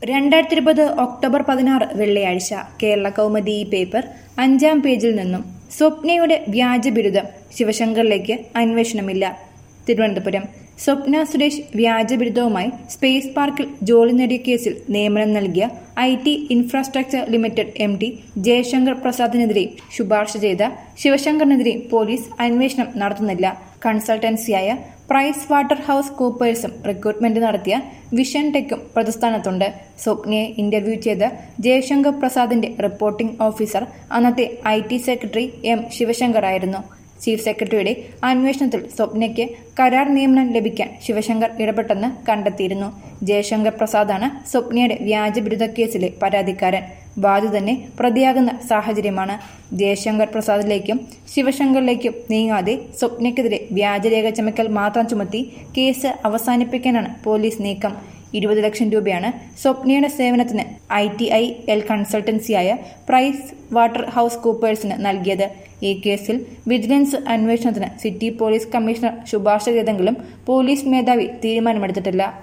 രണ്ടായിരത്തി ഇരുപത് ഒക്ടോബർ പതിനാറ് വെള്ളിയാഴ്ച കേരള കൗമുദി ഈ പേപ്പർ അഞ്ചാം പേജിൽ നിന്നും സ്വപ്നയുടെ വ്യാജ ബിരുദം ശിവശങ്കറിലേക്ക് അന്വേഷണമില്ല തിരുവനന്തപുരം സ്വപ്ന സുരേഷ് വ്യാജ ബിരുദവുമായി സ്പേസ് പാർക്കിൽ ജോലി നേടിയ കേസിൽ നിയമനം നൽകിയ I T infrastructure limited M D Jayashankar പ്രസാദിനെതിരെ ശുപാർശ ചെയ്ത ശിവശങ്കറിനെതിരെ പോലീസ് അന്വേഷണം നടത്തുന്നില്ല കൺസൾട്ടൻസിയായ പ്രൈസ് വാട്ടർ ഹൌസ് കൂപ്പേഴ്സും റിക്രൂട്ട്മെന്റ് നടത്തിയ വിഷൻ ടെക്കും പ്രതിസ്ഥാനത്തുണ്ട് സ്വപ്നയെ ഇന്റർവ്യൂ ചെയ്ത ജയശങ്കർ പ്രസാദിന്റെ റിപ്പോർട്ടിംഗ് ഓഫീസർ അന്നത്തെ I T secretary M Sivasankar ആയിരുന്നു ചീഫ് സെക്രട്ടറിയുടെ അന്വേഷണത്തിൽ സ്വപ്നയ്ക്ക് കരാർ നിയമനം ലഭിക്കാൻ ശിവശങ്കർ ഇടപെട്ടെന്ന് കണ്ടെത്തിയിരുന്നു ജയശങ്കർ പ്രസാദാണ് സ്വപ്നയുടെ വ്യാജ ബിരുദ കേസിലെ പരാതിക്കാരൻ ബാധു തന്നെ പ്രതിയാകുന്ന സാഹചര്യമാണ് ജയശങ്കർ പ്രസാദിലേക്കും ശിവശങ്കറിലേക്കും നീങ്ങാതെ സ്വപ്നയ്ക്കെതിരെ വ്യാജരേഖ ചമക്കൽ മാത്രം ചുമത്തി കേസ് അവസാനിപ്പിക്കാനാണ് പോലീസ് നീക്കം ഇരുപത് ലക്ഷം രൂപയാണ് സ്വപ്നയുടെ സേവനത്തിന് ഐ ടി ഐ എൽ കൺസൾട്ടൻസിയായ പ്രൈസ് വാട്ടർ ഹൌസ് കൂപ്പേഴ്സിന് നൽകിയത് ഈ കേസിൽ വിജിലൻസ് അന്വേഷണത്തിന് സിറ്റി പോലീസ് കമ്മീഷണർ ശുപാർശ ചെയ്തെങ്കിലും പോലീസ് മേധാവി തീരുമാനമെടുത്തിട്ടില്ല